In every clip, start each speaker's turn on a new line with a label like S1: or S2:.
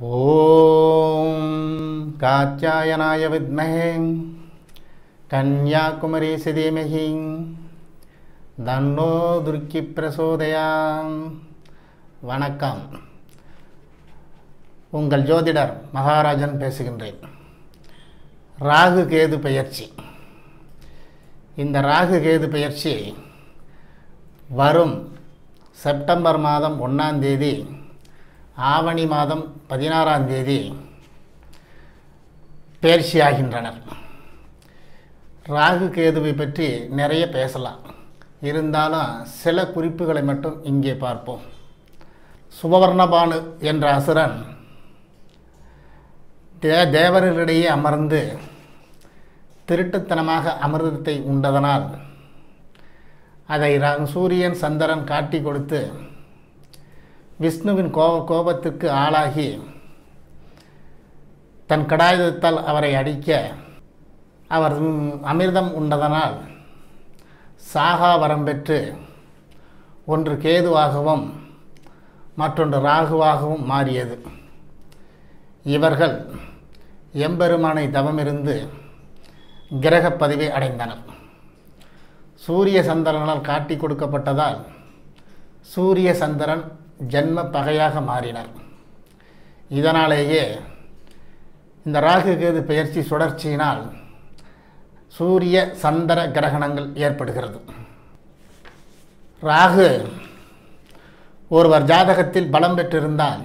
S1: ஓம் காத்தியாயனாய வித்மஹே கன்யாகுமரி சிதீமஹி தன்னோ துர்க்கி பிரசோதயாம் வணக்கம் உங்கள் ஜோதிடர் மகாராஜன் பேசுகின்றேன் ராகு கேது பெயர்ச்சி இந்த ராகு கேது பெயர்ச்சி வரும் செப்டம்பர் மாதம் ஒன்றாம் தேதி ஆவணி மாதம் பதினாறாம் தேதி பயிற்சியாகின்றனர் ராகு கேதுவை பற்றி நிறைய பேசலாம் இருந்தாலும் சில குறிப்புகளை மட்டும் இங்கே பார்ப்போம் சுபவர்ணபானு என்ற அசுரன் தே தேவர்களிடையே அமர்ந்து திருட்டுத்தனமாக அமிர்தத்தை உண்டதனால் அதை ர- சூரியன் சந்திரன் காட்டி கொடுத்து விஷ்ணுவின் கோப கோபத்திற்கு ஆளாகி தன் கடாயுதத்தால் அவரை அடிக்க அவர் ம், அமிர்தம் உண்டதனால் சாகா வரம் பெற்று ஒன்று கேதுவாகவும் மற்றொன்று ராகுவாகவும் மாறியது இவர்கள் எம்பெருமானை தவமிருந்து கிரகப் பதவி அடைந்தனர் சூரிய சந்திரனால் காட்டி கொடுக்கப்பட்டதால் சூரிய சந்திரன் ஜன்ம பகையாக மாறினர் இதனாலேயே இந்த ராகு கேது பெயர்ச்சி சுழற்சியினால் சூரிய சந்திர கிரகணங்கள் ஏற்படுகிறது ராகு ஒருவர் ஜாதகத்தில் பலம் பெற்றிருந்தால்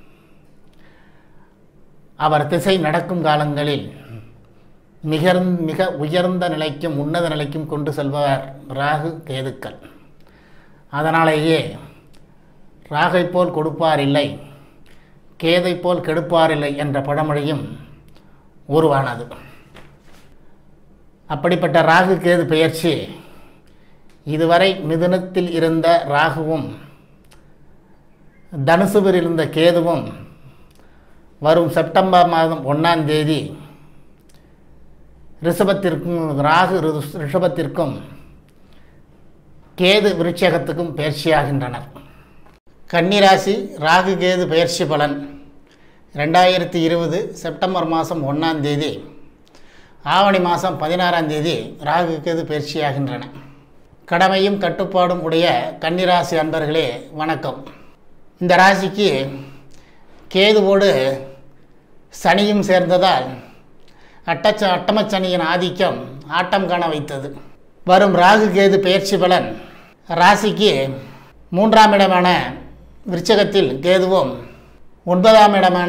S1: அவர் திசை நடக்கும் காலங்களில் மிக மிக உயர்ந்த நிலைக்கும் உன்னத நிலைக்கும் கொண்டு செல்பவர் ராகு கேதுக்கள் அதனாலேயே ராகை போல் கொடுப்பார் இல்லை கேதை போல் கெடுப்பார் இல்லை என்ற பழமொழியும் உருவானது அப்படிப்பட்ட ராகு கேது பெயர்ச்சி இதுவரை மிதுனத்தில் இருந்த ராகுவும் தனுசுவில் இருந்த கேதுவும் வரும் செப்டம்பர் மாதம் ஒன்றாம் தேதி ரிஷபத்திற்கும் ராகு ரிஷ- ரிஷபத்திற்கும் கேது விருட்சகத்துக்கும் பயிற்சியாகின்றனர் கன்னிராசி ராகு கேது பயிற்சி பலன் ரெண்டாயிரத்தி இருபது செப்டம்பர் மாதம் ஒன்றாம் தேதி ஆவணி மாதம் பதினாறாம் தேதி ராகு கேது பயிற்சியாகின்றன கடமையும் கட்டுப்பாடும் உடைய கன்னிராசி அன்பர்களே வணக்கம் இந்த ராசிக்கு கேதுவோடு சனியும் சேர்ந்ததால் அட்டச்ச அட்டமச்சனியின் ஆதிக்கம் ஆட்டம் காண வைத்தது வரும் ராகு கேது பெயர்ச்சி பலன் ராசிக்கு மூன்றாம் இடமான விருச்சகத்தில் கேதுவும் ஒன்பதாம் இடமான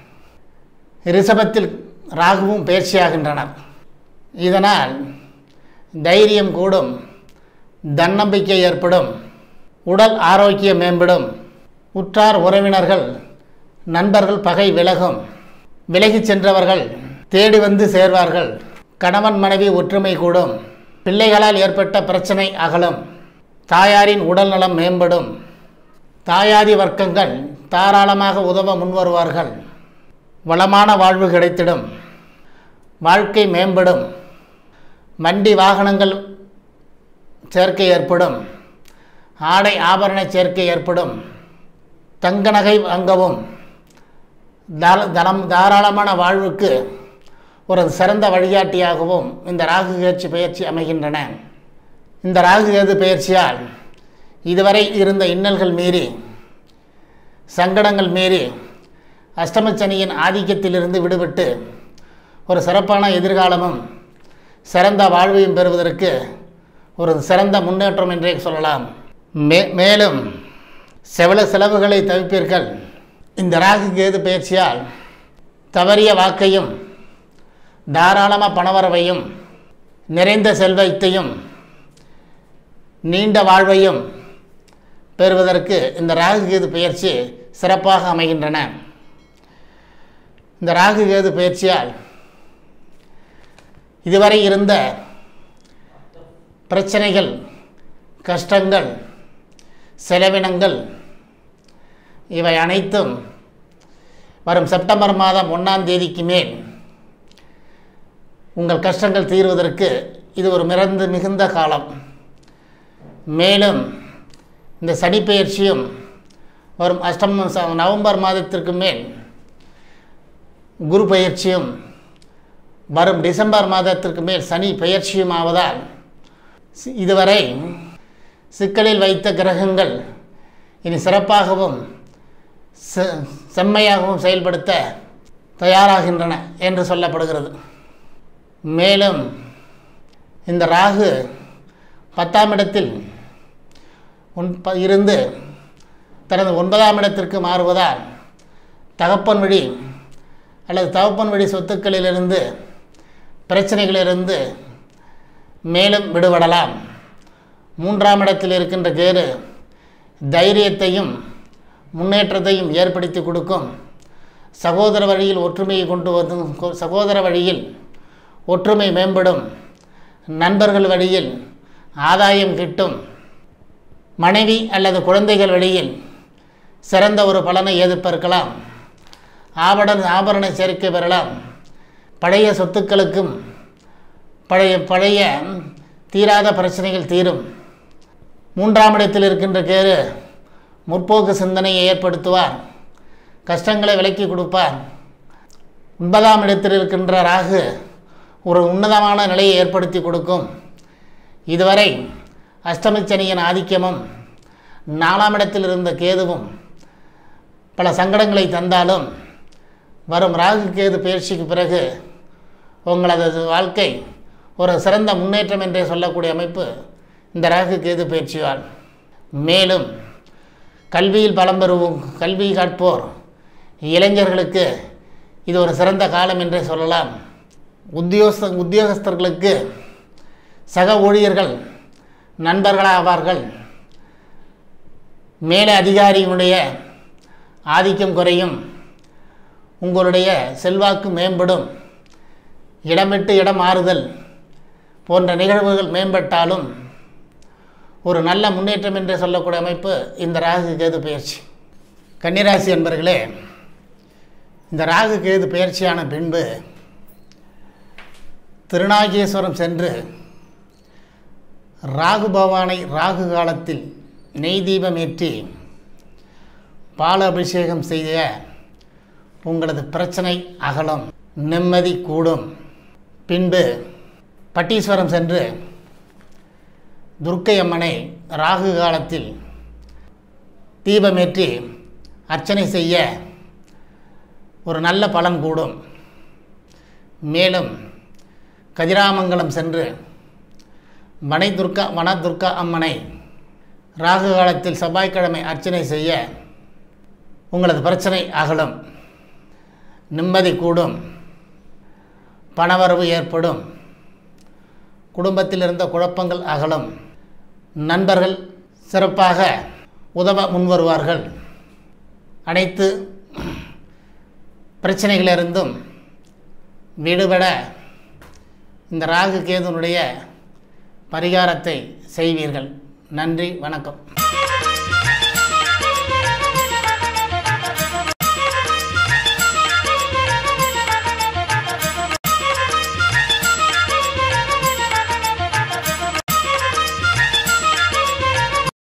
S1: ரிஷபத்தில் ராகுவும் பயிற்சியாகின்றனர் இதனால் தைரியம் கூடும் தன்னம்பிக்கை ஏற்படும் உடல் ஆரோக்கியம் மேம்படும் உற்றார் உறவினர்கள் நண்பர்கள் பகை விலகும் விலகிச் சென்றவர்கள் தேடி வந்து சேர்வார்கள் கணவன் மனைவி ஒற்றுமை கூடும் பிள்ளைகளால் ஏற்பட்ட பிரச்சனை அகலும் தாயாரின் உடல்நலம் மேம்படும் தாயாதி வர்க்கங்கள் தாராளமாக உதவ முன்வருவார்கள் வளமான வாழ்வு கிடைத்திடும் வாழ்க்கை மேம்படும் வண்டி வாகனங்கள் சேர்க்கை ஏற்படும் ஆடை ஆபரண சேர்க்கை ஏற்படும் தங்க நகை வாங்கவும் தார- தனம் தாராளமான வாழ்வுக்கு ஒரு சிறந்த வழிகாட்டியாகவும் இந்த ராகு கேட்சி பயிற்சி அமைகின்றன இந்த ராகு கேது பயிற்சியால் இதுவரை இருந்த இன்னல்கள் மீறி சங்கடங்கள் மீறி அஷ்டமச்சனியின் ஆதிக்கத்திலிருந்து விடுபட்டு ஒரு சிறப்பான எதிர்காலமும் சிறந்த வாழ்வையும் பெறுவதற்கு ஒரு சிறந்த முன்னேற்றம் என்றே சொல்லலாம் மே மேலும் செவல செலவுகளை தவிப்பீர்கள் இந்த ராகு கேது பயிற்சியால் தவறிய வாக்கையும் தாராளமாக பணவரவையும் நிறைந்த செல்வத்தையும் நீண்ட வாழ்வையும் பெறுவதற்கு இந்த ராகு கேது பயிற்சி சிறப்பாக அமைகின்றன இந்த ராகு கேது பயிற்சியால் இதுவரை இருந்த பிரச்சனைகள் கஷ்டங்கள் செலவினங்கள் இவை அனைத்தும் வரும் செப்டம்பர் மாதம் ஒன்றாம் தேதிக்கு மேல் உங்கள் கஷ்டங்கள் தீர்வதற்கு இது ஒரு மிறந்து மிகுந்த காலம் மேலும் இந்த சனிப்பெயர்ச்சியும் வரும் அஷ்டம ச- நவம்பர் மாதத்திற்கு மேல் குரு பயிற்சியும் வரும் டிசம்பர் மாதத்திற்கு மேல் சனி பயிற்சியும் ஆவதால் சி- இதுவரை சிக்கலில் வைத்த கிரகங்கள் இனி சிறப்பாகவும் செ- செம்மையாகவும் செயல்படுத்த தயாராகின்றன என்று சொல்லப்படுகிறது மேலும் இந்த ராகு பத்தாம் இடத்தில் உன் ப- இருந்து தனது ஒன்பதாம் இடத்திற்கு மாறுவதால் தகப்பன் வழி அல்லது தகப்பன் வழி சொத்துக்களிலிருந்து பிரச்சனைகளிலிருந்து மேலும் விடுபடலாம் மூன்றாம் இடத்தில் இருக்கின்ற கேது தைரியத்தையும் முன்னேற்றத்தையும் ஏற்படுத்தி கொடுக்கும் சகோதர வழியில் ஒற்றுமையை கொண்டு வந்து கொ- சகோதர வழியில் ஒற்றுமை மேம்படும் நண்பர்கள் வழியில் ஆதாயம் கிட்டும் மனைவி அல்லது குழந்தைகள் வழியில் சிறந்த ஒரு பலனை எதிர்பார்க்கலாம் ஆபரண ஆபரண சேர்க்கை பெறலாம் பழைய சொத்துக்களுக்கும் பழைய பழைய தீராத பிரச்சனைகள் தீரும் மூன்றாம் இடத்தில் இருக்கின்ற கேரு முற்போக்கு சிந்தனையை ஏற்படுத்துவார் கஷ்டங்களை விலக்கி கொடுப்பார் ஒன்பதாம் இடத்தில் இருக்கின்ற ராகு ஒரு உன்னதமான நிலையை ஏற்படுத்தி கொடுக்கும் இதுவரை அஷ்டமச்சனியின் ஆதிக்கமும் நாலாம் இடத்தில் இருந்த கேதுவும் பல சங்கடங்களை தந்தாலும் வரும் ராகு கேது பயிற்சிக்கு பிறகு உங்களது வாழ்க்கை ஒரு சிறந்த முன்னேற்றம் என்றே சொல்லக்கூடிய அமைப்பு இந்த ராகு கேது பயிற்சியால் மேலும் கல்வியில் பலம் பெறுவோம் கல்வி கற்போர் இளைஞர்களுக்கு இது ஒரு சிறந்த காலம் என்றே சொல்லலாம் உத்தியோக உத்தியோகஸ்தர்களுக்கு சக ஊழியர்கள் நண்பர்களாவார்கள் மேலே அதிகாரியினுடைய ஆதிக்கம் குறையும் உங்களுடைய செல்வாக்கு மேம்படும் இடம் விட்டு இடம் மாறுதல் போன்ற நிகழ்வுகள் மேம்பட்டாலும் ஒரு நல்ல முன்னேற்றம் என்று சொல்லக்கூடிய அமைப்பு இந்த ராகு கேது பயிற்சி கன்னிராசி என்பர்களே இந்த ராகு கேது பயிற்சியான பின்பு திருநாகேஸ்வரம் சென்று ராகு பவானை ராகு காலத்தில் நெய் தீபம் ஏற்றி பால அபிஷேகம் செய்ய உங்களது பிரச்சனை அகலும் நிம்மதி கூடும் பின்பு பட்டீஸ்வரம் சென்று துர்க்கை அம்மனை ராகு காலத்தில் தீபமேற்றி அர்ச்சனை செய்ய ஒரு நல்ல பலன் கூடும் மேலும் கதிராமங்கலம் சென்று வனை துர்கா வன துர்கா அம்மனை ராகு காலத்தில் செவ்வாய்க்கிழமை அர்ச்சனை செய்ய உங்களது பிரச்சனை அகலும் நிம்மதி கூடும் பணவரவு ஏற்படும் குடும்பத்தில் இருந்த குழப்பங்கள் அகலும் நண்பர்கள் சிறப்பாக உதவ முன்வருவார்கள் அனைத்து பிரச்சனைகளிலிருந்தும் விடுபட இந்த ராகு கேதுனுடைய பரிகாரத்தை செய்வீர்கள் நன்றி வணக்கம்